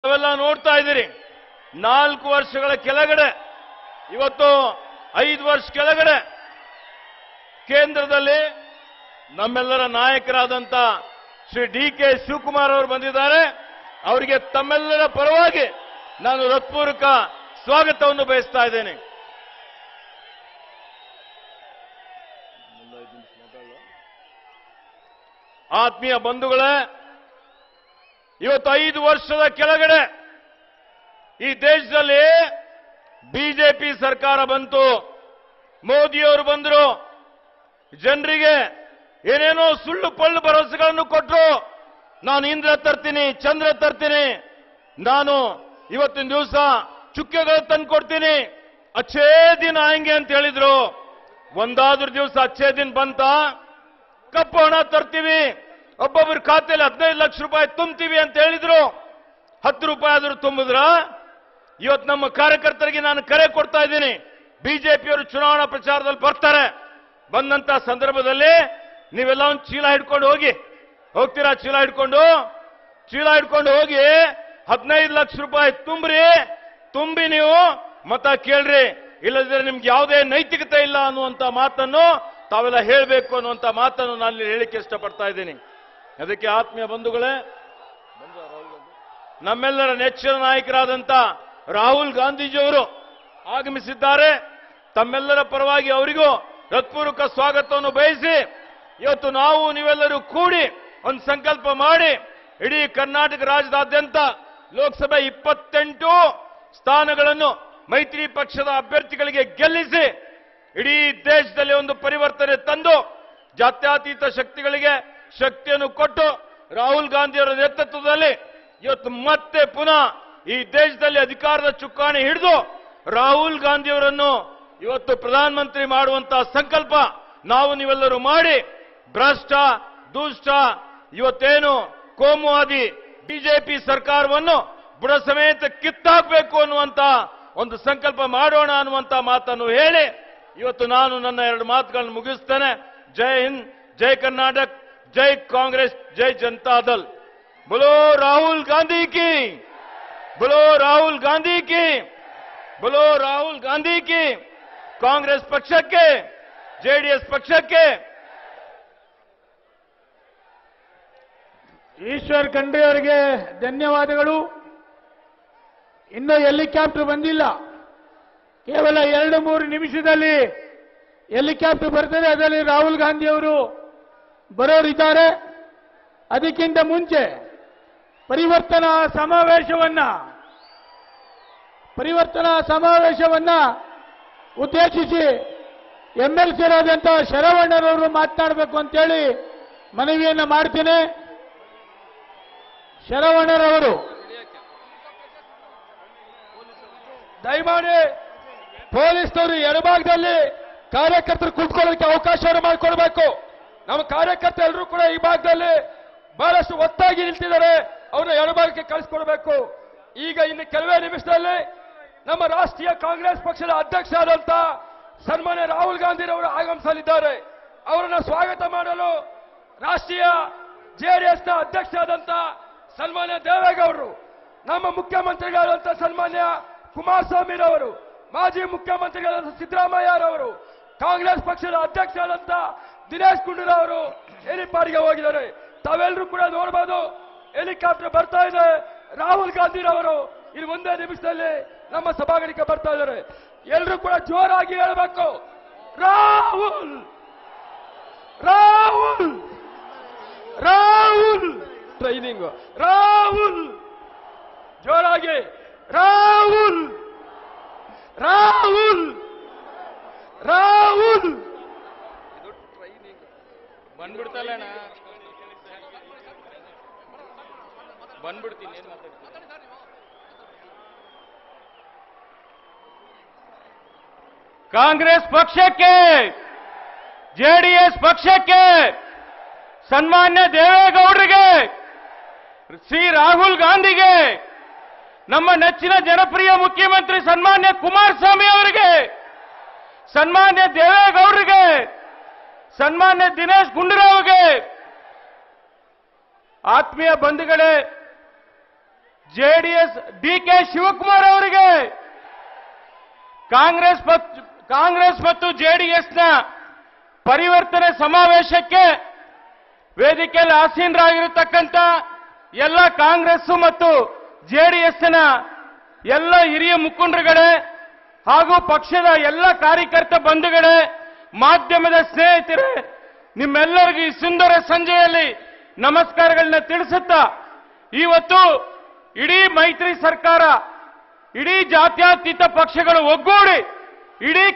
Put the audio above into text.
ತಾವೆಲ್ಲ ನೋಡ್ತಾ ಇದ್ದೀರಿ ನಾಲ್ಕು ವರ್ಷಗಳ ಕೆಳಗಡೆ ಇವತ್ತು ಐದು ವರ್ಷ ಕೆಳಗಡೆ ಕೇಂದ್ರದಲ್ಲಿ ನಮ್ಮೆಲ್ಲರ ನಾಯಕರಾದಂತ ಶ್ರೀ ಡಿ ಕೆ ಶಿವಕುಮಾರ್ ಅವರು ಬಂದಿದ್ದಾರೆ ಅವರಿಗೆ ತಮ್ಮೆಲ್ಲರ ಪರವಾಗಿ ನಾನು ಹೃತ್ಪೂರ್ವಕ ಸ್ವಾಗತವನ್ನು ಬಯಸ್ತಾ ಇದ್ದೇನೆ ಆತ್ಮೀಯ ಬಂಧುಗಳೇ ಇವತ್ತು ಐದು ವರ್ಷದ ಕೆಳಗಡೆ ಈ ದೇಶದಲ್ಲಿ ಬಿಜೆಪಿ ಸರ್ಕಾರ ಬಂತು ಮೋದಿಯವರು ಬಂದರು ಜನರಿಗೆ ಏನೇನೋ ಸುಳ್ಳು ಪಳ್ಳು ಭರವಸೆಗಳನ್ನು ಕೊಟ್ಟರು ನಾನು ಇಂದ್ರ ತರ್ತೀನಿ ಚಂದ್ರ ತರ್ತೀನಿ ನಾನು ಇವತ್ತಿನ ದಿವಸ ಚುಕ್ಕೆಗಳು ತಂದು ಕೊಡ್ತೀನಿ ಅಚ್ಚೇ ದಿನ ಹಂಗೆ ಅಂತ ಹೇಳಿದ್ರು ಒಂದಾದ್ರೂ ದಿವಸ ಅಚ್ಚೇ ದಿನ ಬಂತ ಕಪ್ಪು ಹಣ ತರ್ತೀವಿ ಒಬ್ಬೊಬ್ಬರ ಖಾತೆಯಲ್ಲಿ ಹದಿನೈದು ಲಕ್ಷ ರೂಪಾಯಿ ತುಂಬ್ತೀವಿ ಅಂತ ಹೇಳಿದ್ರು ಹತ್ತು ರೂಪಾಯಿ ಆದ್ರೂ ತುಂಬಿದ್ರ ಇವತ್ತು ನಮ್ಮ ಕಾರ್ಯಕರ್ತರಿಗೆ ನಾನು ಕರೆ ಕೊಡ್ತಾ ಇದ್ದೀನಿ ಬಿಜೆಪಿಯವರು ಚುನಾವಣಾ ಪ್ರಚಾರದಲ್ಲಿ ಬರ್ತಾರೆ ಬಂದಂತ ಸಂದರ್ಭದಲ್ಲಿ ನೀವೆಲ್ಲ ಒಂದು ಚೀಲ ಹಿಡ್ಕೊಂಡು ಹೋಗಿ ಹೋಗ್ತೀರಾ ಚೀಲ ಹಿಡ್ಕೊಂಡು ಚೀಲ ಹಿಡ್ಕೊಂಡು ಹೋಗಿ ಹದಿನೈದು ಲಕ್ಷ ರೂಪಾಯಿ ತುಂಬ್ರಿ ತುಂಬಿ ನೀವು ಮತ ಕೇಳ್ರಿ ಇಲ್ಲದಿದ್ರೆ ನಿಮ್ಗೆ ಯಾವುದೇ ನೈತಿಕತೆ ಇಲ್ಲ ಅನ್ನುವಂತ ಮಾತನ್ನು ತಾವೆಲ್ಲ ಹೇಳಬೇಕು ಅನ್ನುವಂತ ಮಾತನ್ನು ನಾನು ಇಲ್ಲಿ ಹೇಳಿಕ್ಕೆ ಇಷ್ಟಪಡ್ತಾ ಇದ್ದೀನಿ ಅದಕ್ಕೆ ಆತ್ಮೀಯ ಬಂಧುಗಳೇ ನಮ್ಮೆಲ್ಲರ ನೆಚ್ಚಿನ ನಾಯಕರಾದಂತ ರಾಹುಲ್ ಗಾಂಧೀಜಿಯವರು ಆಗಮಿಸಿದ್ದಾರೆ ತಮ್ಮೆಲ್ಲರ ಪರವಾಗಿ ಅವರಿಗೂ ಹೃತ್ಪೂರ್ವಕ ಸ್ವಾಗತವನ್ನು ಬಯಸಿ ಇವತ್ತು ನಾವು ನೀವೆಲ್ಲರೂ ಕೂಡಿ ಒಂದು ಸಂಕಲ್ಪ ಮಾಡಿ ಇಡೀ ಕರ್ನಾಟಕ ರಾಜ್ಯದಾದ್ಯಂತ ಲೋಕಸಭೆ ಇಪ್ಪತ್ತೆಂಟು ಸ್ಥಾನಗಳನ್ನು ಮೈತ್ರಿ ಪಕ್ಷದ ಅಭ್ಯರ್ಥಿಗಳಿಗೆ ಗೆಲ್ಲಿಸಿ ಇಡೀ ದೇಶದಲ್ಲಿ ಒಂದು ಪರಿವರ್ತನೆ ತಂದು ಜಾತ್ಯತೀತ ಶಕ್ತಿಗಳಿಗೆ ಶಕ್ತಿಯನ್ನು ಕೊಟ್ಟು ರಾಹುಲ್ ಗಾಂಧಿಯವರ ನೇತೃತ್ವದಲ್ಲಿ ಇವತ್ತು ಮತ್ತೆ ಪುನಃ ಈ ದೇಶದಲ್ಲಿ ಅಧಿಕಾರದ ಚುಕ್ಕಾಣಿ ಹಿಡಿದು ರಾಹುಲ್ ಗಾಂಧಿಯವರನ್ನು ಇವತ್ತು ಪ್ರಧಾನಮಂತ್ರಿ ಮಾಡುವಂತಹ ಸಂಕಲ್ಪ ನಾವು ನೀವೆಲ್ಲರೂ ಮಾಡಿ ಭ್ರಷ್ಟ ದುಷ್ಟ ಇವತ್ತೇನು ಕೋಮುವಾದಿ ಬಿಜೆಪಿ ಸರ್ಕಾರವನ್ನು ಬುಡ ಸಮೇತ ಕಿತ್ತಾಕಬೇಕು ಅನ್ನುವಂತ ಒಂದು ಸಂಕಲ್ಪ ಮಾಡೋಣ ಅನ್ನುವಂತ ಮಾತನ್ನು ಹೇಳಿ ಇವತ್ತು ನಾನು ನನ್ನ ಎರಡು ಮಾತುಗಳನ್ನು ಮುಗಿಸ್ತೇನೆ ಜೈ ಹಿಂದ್ ಜೈ ಕರ್ನಾಟಕ್ ಜೈ ಕಾಂಗ್ರೆಸ್ ಜೈ ಜನತಾದಲ್ बोलो राहुल गांधी की बोलो राहुल गांधी की बोलो राहुल गांधी की ಕಾಂಗ್ರೆಸ್ ಪಕ್ಷಕ್ಕೆ ಜೆಡಿಎಸ್ ಪಕ್ಷಕ್ಕೆ ಈಶ್ವರ್ ಖಂಡ್ರೆ ಅವರಿಗೆ ಧನ್ಯವಾದಗಳು ಇನ್ನೂ ಹೆಲಿಕಾಪ್ಟರ್ ಬಂದಿಲ್ಲ ಕೇವಲ ಎರಡು ಮೂರು ನಿಮಿಷದಲ್ಲಿ ಹೆಲಿಕಾಪ್ಟರ್ ಬರ್ತದೆ ಅದರಲ್ಲಿ ರಾಹುಲ್ ಗಾಂಧಿ ಅವರು ಬರೋರಿದ್ದಾರೆ ಅದಕ್ಕಿಂತ ಮುಂಚೆ ಪರಿವರ್ತನಾ ಸಮಾವೇಶವನ್ನ ಪರಿವರ್ತನಾ ಸಮಾವೇಶವನ್ನ ಉದ್ದೇಶಿಸಿ ಎಂ ಎಲ್ ಸಿ ಆದಂತ ಶರವಣ್ಣರವರು ಮಾತನಾಡಬೇಕು ಅಂತೇಳಿ ಮನವಿಯನ್ನ ಮಾಡ್ತೀನಿ ಶರವಣ್ಣರವರು ದಯಮಾಡಿ ಪೊಲೀಸ್ನವರು ಎಡಭಾಗದಲ್ಲಿ ಕಾರ್ಯಕರ್ತರು ಕೂತ್ಕೊಳ್ಳೋಕೆ ಅವಕಾಶವನ್ನು ಮಾಡಿಕೊಡ್ಬೇಕು ನಮ್ಮ ಕಾರ್ಯಕರ್ತ ಎಲ್ಲರೂ ಕೂಡ ಈ ಭಾಗದಲ್ಲಿ ಬಹಳಷ್ಟು ಒತ್ತಾಗಿ ನಿಲ್ತಿದ್ದಾರೆ ಅವ್ರನ್ನ ಎಡಭಾಗಕ್ಕೆ ಕಳಿಸ್ಕೊಡ್ಬೇಕು ಈಗ ಇನ್ನು ಕೆಲವೇ ನಿಮಿಷದಲ್ಲಿ ನಮ್ಮ ರಾಷ್ಟ್ರೀಯ ಕಾಂಗ್ರೆಸ್ ಪಕ್ಷದ ಅಧ್ಯಕ್ಷ ಆದಂತ ಸನ್ಮಾನ್ಯ ರಾಹುಲ್ ಗಾಂಧಿರವರು ಆಗಮಿಸಲಿದ್ದಾರೆ ಅವರನ್ನ ಸ್ವಾಗತ ಮಾಡಲು ರಾಷ್ಟ್ರೀಯ ಜೆಡಿಎಸ್ನ ಅಧ್ಯಕ್ಷ ಆದಂತ ಸನ್ಮಾನ್ಯ ದೇವೇಗೌಡರು ನಮ್ಮ ಮುಖ್ಯಮಂತ್ರಿಗಳಾದಂತ ಸನ್ಮಾನ್ಯ ಕುಮಾರಸ್ವಾಮಿರವರು ಮಾಜಿ ಮುಖ್ಯಮಂತ್ರಿಗಳಾದಂತ ಸಿದ್ದರಾಮಯ್ಯರವರು ಕಾಂಗ್ರೆಸ್ ಪಕ್ಷದ ಅಧ್ಯಕ್ಷರಾದಂತ ದಿನೇಶ್ ಗುಂಡೂರಾವರು ಹೆಲಿಪಾಡಿಗೆ ಹೋಗಿದ್ದಾರೆ ತಾವೆಲ್ಲರೂ ಕೂಡ ನೋಡಬಹುದು ಹೆಲಿಕಾಪ್ಟರ್ ಬರ್ತಾ ಇದೆ ರಾಹುಲ್ ಗಾಂಧಿರವರು ಇಲ್ಲಿ ಒಂದೇ ನಿಮಿಷದಲ್ಲಿ ನಮ್ಮ ಸಭಾಗಣಕ್ಕೆ ಬರ್ತಾ ಇದ್ದಾರೆ ಎಲ್ಲರೂ ಕೂಡ ಜೋರಾಗಿ ಹೇಳಬೇಕು ರಾಹುಲ್ ರಾಹುಲ್ ರಾಹುಲ್ ಟ್ರೈನಿಂಗ್ ರಾಹುಲ್ ಜೋರಾಗಿ ರಾಹುಲ್ ರಾಹುಲ್ ರಾಹುಲ್ ಬಂದ್ಬಿಡ್ತಲ್ಲಣ್ಣ ಬಂದ್ಬಿಡ್ತೀನಿ ಏನ್ ಮಾತಾಡ್ತೀನಿ ಕಾಂಗ್ರೆಸ್ ಪಕ್ಷಕ್ಕೆ ಜೆಡಿಎಸ್ ಪಕ್ಷಕ್ಕೆ ಸನ್ಮಾನ್ಯ ದೇವೇಗೌಡರಿಗೆ ಶ್ರೀ ರಾಹುಲ್ ಗಾಂಧಿಗೆ ನಮ್ಮ ನೆಚ್ಚಿನ ಜನಪ್ರಿಯ ಮುಖ್ಯಮಂತ್ರಿ ಸನ್ಮಾನ್ಯ ಕುಮಾರಸ್ವಾಮಿ ಅವರಿಗೆ ಸನ್ಮಾನ್ಯ ದೇವೇಗೌಡರಿಗೆ ಸನ್ಮಾನ್ಯ ದಿನೇಶ್ ಗುಂಡೂರಾವ್ಗೆ ಆತ್ಮೀಯ ಬಂಧುಗಳೇ ಜೆಡಿಎಸ್ ಡಿ ಕೆ ಶಿವಕುಮಾರ್ ಅವರಿಗೆ ಕಾಂಗ್ರೆಸ್ ಮತ್ತು ಕಾಂಗ್ರೆಸ್ ಮತ್ತು ಜೆಡಿಎಸ್ನ ಪರಿವರ್ತನೆ ಸಮಾವೇಶಕ್ಕೆ ವೇದಿಕೆಯಲ್ಲಿ ಆಸೀನರಾಗಿರತಕ್ಕಂಥ ಎಲ್ಲ ಕಾಂಗ್ರೆಸ್ ಮತ್ತು ಜೆಡಿಎಸ್ನ ಎಲ್ಲ ಹಿರಿಯ ಮುಖಂಡರುಗಳೇ ಹಾಗೂ ಪಕ್ಷದ ಎಲ್ಲ ಕಾರ್ಯಕರ್ತ ಬಂಧುಗಳೇ ಮಾಧ್ಯಮದ ಸ್ನೇಹಿತರೆ ನಿಮ್ಮೆಲ್ಲರಿಗೂ ಈ ಸುಂದರ ಸಂಜೆಯಲ್ಲಿ ನಮಸ್ಕಾರಗಳನ್ನ ತಿಳಿಸುತ್ತಾ ಇವತ್ತು ಇಡೀ ಮೈತ್ರಿ ಸರ್ಕಾರ ಇಡೀ ಜಾತ್ಯತೀತ ಪಕ್ಷಗಳು ಒಗ್ಗೂಡಿ ಇಡೀ